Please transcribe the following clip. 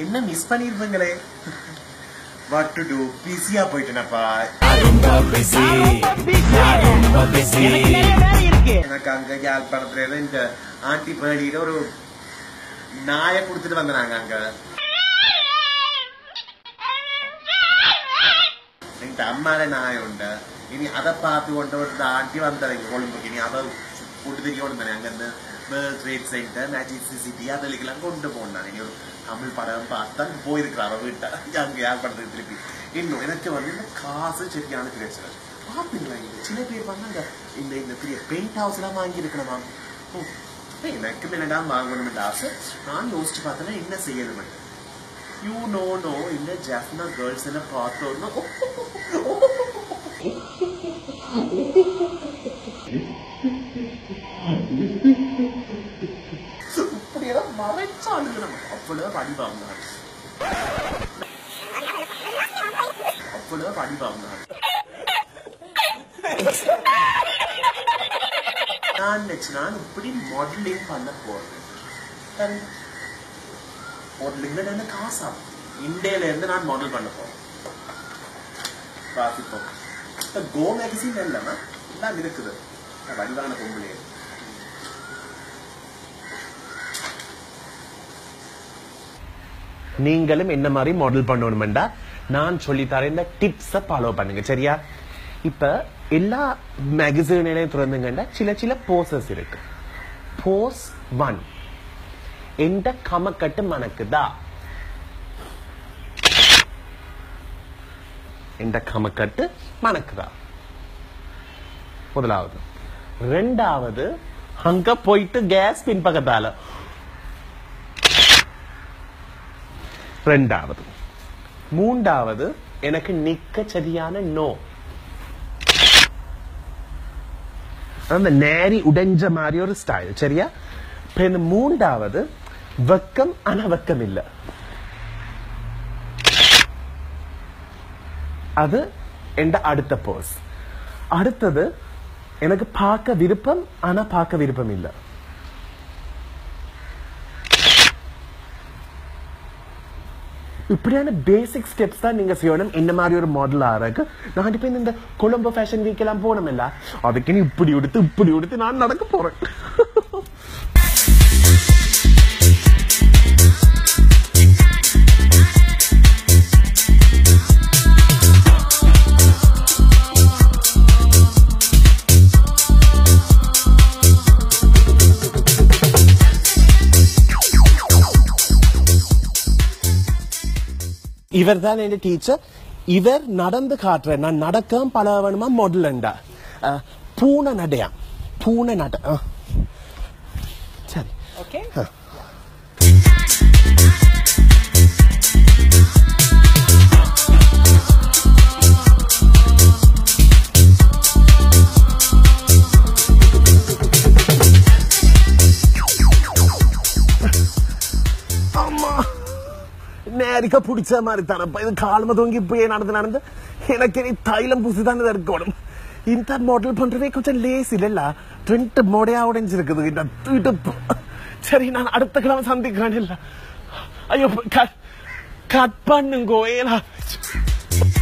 என்ன மிஸ் பண்ணிருப்பீங்களே what to do பிஸியா போயிட்டேனப்பா எனக்கு அங்க யாழ்ப்பாணத்துல இந்த ஆண்டி பேடியில ஒரு நாயை கொடுத்துட்டு வந்தாங்க அங்க எங்க அம்மால நாய் உண்டு இனி அதை பார்த்து கொண்டு ஒரு ஆண்டி வந்தாங்க கொழும்புக்கு இனி அதை கூட்டு தெரிய கொண்டு அங்க இருந்து World Trade Center magic CCD அதுக்கெல்லாம் கொண்டு போனான் இனி ஒரு தமிழ் படம் பார்த்தா போயிருக்கிறார் அவ வீட்டை அங்க யாழ்ப்பாணத்துக்கு திருப்பி இன்னும் எனக்கு வந்து இந்த காசு சரியான பிரச்சனை பாப்பீங்களா இங்க சில பேர் வந்து அந்த இந்த இந்த பெரிய பெயிண்ட் ஹவுஸ் எல்லாம் வாங்கி இருக்கணுமா எனக்கு என்னடா வாங்கணும்னு ஆசை நான் யோசிச்சு பார்த்தேன்னா என்ன செய்யணும் யூ நோ நோ இந்த ஜாஃப்னா கேர்ள்ஸ் எல்லாம் பார்த்தோன்னா இப்படியெல்லாம் மறைச்சாளுங்க நம்ம அவ்வளவு அடி வாங்கினாரு அவ்வளவு அடி வாங்கினாரு நான் நினைச்சு நான் இப்படி மாடலிங் பண்ண போறேன் மாடலிங்ல என்ன காசா இந்தியால இருந்து நான் மாடல் பண்ண போறேன் பார்த்துப்போம் இப்ப கோ மேகசின் இல்லைன்னா எல்லாம் இருக்குது வடிவான பொம்பளை நீங்களும் என்ன மாதிரி மாடல் பண்ணணும்டா நான் சொல்லி தரேன் இந்த டிப்ஸ ஃபாலோ பண்ணுங்க சரியா இப்ப எல்லா மேகசினையும் திறந்துங்கண்டா சில சில போசஸ் இருக்கு போஸ் ஒன் எந்த கமக்கட்டு மணக்குதா எந்த கமக்கட்டு மணக்குதா முதலாவது ரெண்டாவது அங்க போயிட்டு கேஸ் பின்பக்கத்தால ரெண்டாவது மூன்றாவது எனக்கு நிக்க சரியான நோ அந்த நேரி உடைஞ்ச மாதிரி ஒரு ஸ்டைல் சரியா இப்ப இந்த மூன்றாவது வெக்கம் ஆனா வெக்கம் இல்ல அது எந்த அடுத்த போஸ் அடுத்தது எனக்கு பார்க்க விருப்பம் ஆனா பார்க்க விருப்பம் இல்லை இப்படியான பேசிக் ஸ்டெப்ஸ் தான் நீங்க செய்யணும் இந்த மாதிரி ஒரு மாடல் ஆறக்கு நான் இப்ப இந்த கொழும்பு ஃபேஷன் வீக் எல்லாம் போனோம் இல்ல அதுக்கு நீ இப்படி உடுத்து இப்படி உடுத்து நான் நடக்க போறேன் இவர் தான் என் டீச்சர் இவர் நடந்து காட்டுற நான் நடக்க பழவனுமா மாடலண்டா பூனை நடையா பூனை நட ஆ. சரி ஓகே அம்மா நேரிக்க பிடிச்ச மாதிரி தானப்பா இது காலம தூங்கி இப்படியே நடந்து நடந்து எனக்கு இனி தைலம் பூசி தானே இருக்கணும் இந்த மாடல் பண்றதே கொஞ்சம் லேஸ் இல்லல்ல ரெண்டு மோடையா உடைஞ்சிருக்குது இந்த இடுப்பு சரி நான் அடுத்த கிழமை சந்திக்கிறேன் இல்ல ஐயோ கட் கட் பண்ணுங்கோ ஏலா